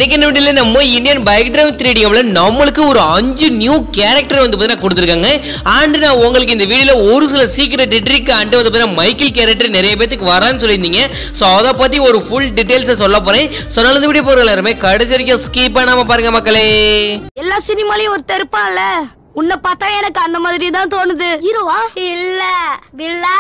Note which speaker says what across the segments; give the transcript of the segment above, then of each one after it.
Speaker 1: இன்னைக்கு என்ன வீடியோல நம்ம இந்தியன் பைக் டிரைவ் த்ரீ டிஎம்ல நம்மளுக்கு ஒரு அஞ்சு நியூ கேரக்டர் வந்து பார்த்தீங்கன்னா கொடுத்துருக்காங்க அண்ட் நான் உங்களுக்கு இந்த வீடியோல ஒரு சில சீக்கிரட் ட்ரிக் அண்ட் வந்து பார்த்தீங்கன்னா மைக்கேல் கேரக்டர் நிறைய பேத்துக்கு வரான்னு சொல்லியிருந்தீங்க ஸோ அதை பத்தி ஒரு ஃபுல் டீடைல்ஸை சொல்ல போறேன் ஸோ அதனால இந்த வீடியோ போகிற எல்லாருமே கடைசி வரைக்கும் ஸ்கிப் பண்ணாம பாருங்க மக்களே
Speaker 2: எல்லா சினிமாலயும் ஒருத்தர் இருப்பான்ல உன்னை பார்த்தா எனக்கு அந்த மாதிரி தான் தோணுது ஹீரோவா இல்ல வில்லா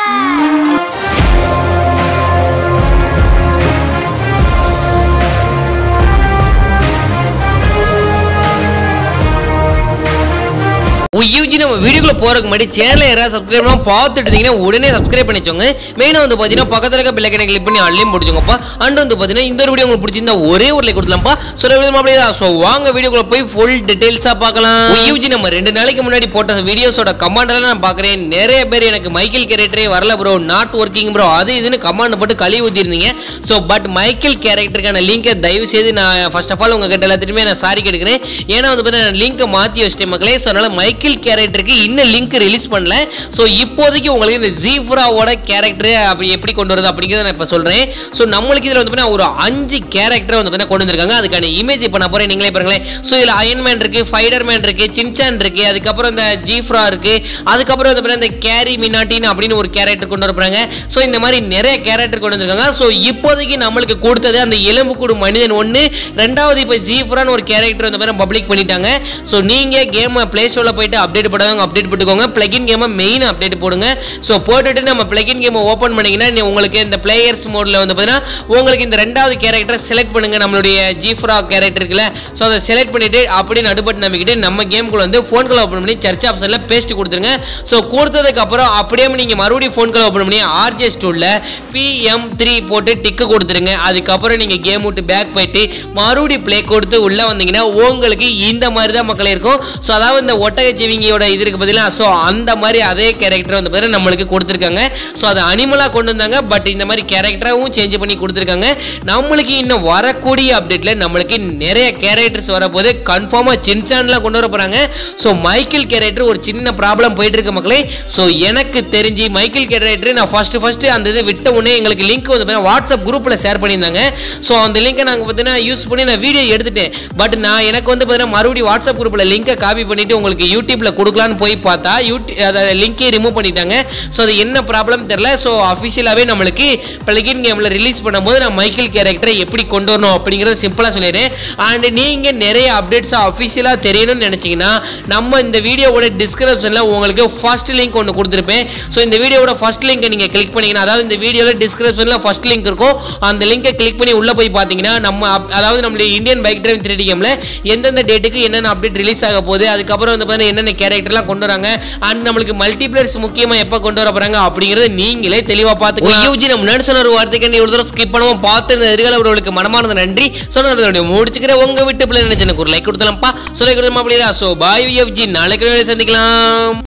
Speaker 1: யூஜி நம்ம வீடியோக்குள்ள போறதுக்கு முன்னாடி சேனலை யாராவது சப்ஸ்கிரைப் பண்ணாம பார்த்துட்டு இருந்தீங்கன்னா உடனே சப்ஸ்கிரைப் பண்ணிச்சோங்க மெயினாக வந்து பார்த்தீங்கன்னா பக்கத்தில் இருக்க பிள்ளை கிளிக் பண்ணி அள்ளியும் பிடிச்சோங்கப்பா அண்ட் வந்து பார்த்தீங்கன்னா இந்த ஒரு வீடியோ உங்களுக்கு பிடிச்சிருந்தா ஒரே ஒரு லைக் கொடுக்கலாம்ப்பா ஸோ வீடியோ அப்படியே தான் ஸோ வாங்க வீடியோக்குள்ள போய் ஃபுல் டீடைல்ஸாக பார்க்கலாம் யூஜி நம்ம ரெண்டு நாளைக்கு முன்னாடி போட்ட வீடியோஸோட கமாண்டெல்லாம் நான் பார்க்குறேன் நிறைய பேர் எனக்கு மைக்கேல் கேரக்டரே வரல ப்ரோ நாட் ஒர்க்கிங் ப்ரோ அது இதுன்னு கமாண்ட் போட்டு கழுவி ஊற்றிருந்தீங்க ஸோ பட் மைக்கேல் கேரக்டருக்கான லிங்கை தயவு செய்து நான் ஃபர்ஸ்ட் ஆஃப் ஆல் உங்ககிட்ட எல்லாத்துக்குமே நான் சாரி கேட்குறேன் ஏன்னா வந்து பார்த்தீங்கன்னா லிங்கை மாற்றி வச்சிட்டேன் மக்களே ஸோ அதனால் மைக்கேல் கேரக்டருக்கு இன்னும் லிங்க் ரிலீஸ் பண்ணல ஸோ இப்போதைக்கு உங்களுக்கு இந்த ஜீஃப்ராவோட கேரக்டர் அப்படி எப்படி கொண்டு வருது அப்படிங்கிறத நான் இப்போ சொல்கிறேன் ஸோ நம்மளுக்கு இதில் வந்து பார்த்தீங்கன்னா ஒரு அஞ்சு கேரக்டர் வந்து பார்த்தீங்கன்னா கொண்டு வந்திருக்காங்க அதுக்கான இமேஜ் இப்போ நான் போகிறேன் நீங்களே பாருங்களேன் ஸோ இதில் அயன்மேன் இருக்கு ஃபைடர் மேன் இருக்கு சின்சான் இருக்கு அதுக்கப்புறம் இந்த ஜீஃப்ரா இருக்கு அதுக்கப்புறம் வந்து பார்த்தீங்கன்னா இந்த கேரி மினாட்டின் அப்படின்னு ஒரு கேரக்டர் கொண்டு வரப்போறாங்க ஸோ இந்த மாதிரி நிறைய கேரக்டர் கொண்டு வந்திருக்காங்க ஸோ இப்போதைக்கு நம்மளுக்கு கொடுத்தது அந்த எலும்பு கூடு மனிதன் ஒன்று ரெண்டாவது இப்போ ஜீஃப்ரான்னு ஒரு கேரக்டர் வந்து பார்த்தீங்கன்னா பப்ளிக் பண்ணிட்டாங்க ஸோ நீங்கள் கேமை ப்ளே ஸ்டோரில் போயிட்டு அப்டேட் பண்ணாதவங்க அப்டேட் போட்டுக்கோங்க பிளகின் கேமை மெயின் அப்டேட் போடுங்க ஸோ போட்டுட்டு நம்ம பிளகின் கேமை ஓப்பன் பண்ணிங்கன்னா நீ உங்களுக்கு இந்த பிளேயர்ஸ் மோடில் வந்து பார்த்தீங்கன்னா உங்களுக்கு இந்த ரெண்டாவது கேரக்டரை செலக்ட் பண்ணுங்க நம்மளுடைய ஜீஃப்ரா கேரக்டர் இருக்குல்ல ஸோ அதை செலக்ட் பண்ணிட்டு அப்படியே நடுபட்டு நம்பிக்கிட்டு நம்ம கேமுக்குள்ள வந்து ஃபோன்களை ஓப்பன் பண்ணி சர்ச் ஆப்ஷனில் பேஸ்ட் கொடுத்துருங்க ஸோ கொடுத்ததுக்கு அப்புறம் அப்படியே நீங்கள் மறுபடியும் ஃபோன்களை ஓப்பன் பண்ணி ஆர்ஜே ஸ்டூலில் பிஎம் த்ரீ போட்டு டிக்கு கொடுத்துருங்க அதுக்கப்புறம் நீங்கள் கேம் விட்டு பேக் போயிட்டு மறுபடியும் ப்ளே கொடுத்து உள்ளே வந்தீங்கன்னா உங்களுக்கு இந்த மாதிரி தான் மக்கள் இருக்கும் ஸோ அதாவது இந்த ஒட்டகச்சிவிங்கியோட இது இருக்கு பார்த்தீங்களா ஸோ அந்த மாதிரி அதே கேரக்டர் வந்து பார்த்தீங்கன்னா நம்மளுக்கு கொடுத்துருக்காங்க ஸோ அதை அனிமலாக கொண்டு வந்தாங்க பட் இந்த மாதிரி கேரக்டராகவும் சேஞ்ச் பண்ணி கொடுத்துருக்காங்க நம்மளுக்கு இன்னும் வரக்கூடிய அப்டேட்டில் நம்மளுக்கு நிறைய கேரக்டர்ஸ் வரப்போது கன்ஃபார்மாக சின்சான்லாம் கொண்டு வர போகிறாங்க ஸோ மைக்கேல் கேரக்டர் ஒரு சின்ன ப்ராப்ளம் போயிட்டு இருக்கு மக்களே ஸோ எனக்கு தெரிஞ்சு மைக்கேல் கேரக்டர் நான் ஃபஸ்ட்டு ஃபஸ்ட்டு அந்த இது விட்ட உடனே எங்களுக்கு லிங்க் வந்து பார்த்தீங்கன்னா வாட்ஸ்அப் குரூப்பில் ஷேர் பண்ணியிருந்தாங்க ஸோ அந்த லிங்கை நாங்கள் பார்த்தீங்கன்னா யூஸ் பண்ணி நான் வீடியோ எடுத்துட்டேன் பட் நான் எனக்கு வந்து பார்த்தீங்கன்னா மறுபடியும் வாட்ஸ்அப் குரூப்பில் லிங்கை காப்பி பண்ணிவிட்டு உங்களுக்கு யூடியூப்பில் கொடுக்கலான்னு போய் பார்த்தா யூடியூப் அதை லிங்கே ரிமூவ் பண்ணிட்டாங்க ஸோ அது என்ன ப்ராப்ளம் தெரில ஸோ அஃபிஷியலாகவே நம்மளுக்கு பிளகின் கேமில் ரிலீஸ் பண்ணும்போது நான் மைக்கேல் கேரக்டரை எப்படி கொண்டு வரணும் அப்படிங்கிறத சிம்பிளாக சொல்லிடுறேன் அண்ட் நீங்கள் நிறைய அப்டேட்ஸாக அஃபிஷியலாக தெரியணும்னு நினச்சிங்கன்னா நம்ம இந்த வீடியோவோட டிஸ்கிரிப்ஷனில் உங்களுக்கு ஃபர்ஸ்ட் லிங்க் ஒன்று கொடுத்துருப்பேன் ஸோ இந்த வீடியோவோட ஃபர்ஸ்ட் லிங்கை நீங்கள் கிளிக் பண்ணிங்கன்னா அதாவது இந்த வீடியோவில் டிஸ்கிரிப்ஷனில் ஃபர்ஸ்ட் லிங்க் இருக்கும் அந்த லிங்கை கிளிக் பண்ணி உள்ளே போய் பார்த்தீங்கன்னா நம்ம அப்- அதாவது நம்மளுடைய Indian bike drive three D கேமில் எந்தெந்த டேட்டுக்கு என்னென்ன அப்டேட் ரிலீஸ் ஆக போகுது அதுக்கப்புறம் வந்து பார்த்தீங்கன்னா என்னென்ன கேரக்டர்லாம் கொண்டு வராங்க அண்ட் நம்மளுக்கு மல்டிபிளேயர்ஸ் முக்கியமாக எப்போ கொண்டு வர போகிறாங்க அப்படிங்கிறத நீங்களே தெளிவாக பார்த்துக்கலாம் யூஜி நம்ம முன்னாடி சொன்ன ஒரு வார்த்தைக்கு நீ ஒரு தடவை ஸ்கிப் பண்ணாமல் பார்த்து இந்த எதிர்கால அவர்களுக்கு மனமானது நன்றி சொன்னதோட முடிச்சுக்கிற உங்க வீட்டு பிள்ளை நினைச்சு எனக்கு ஒரு லைக் கொடுத்தலாம்ப்பா சொல்லிக் கொடுத்தோம் அப்படியே ஸோ பாய் யூஎஃப்ஜி நாளைக்கு சந்திக்கலாம்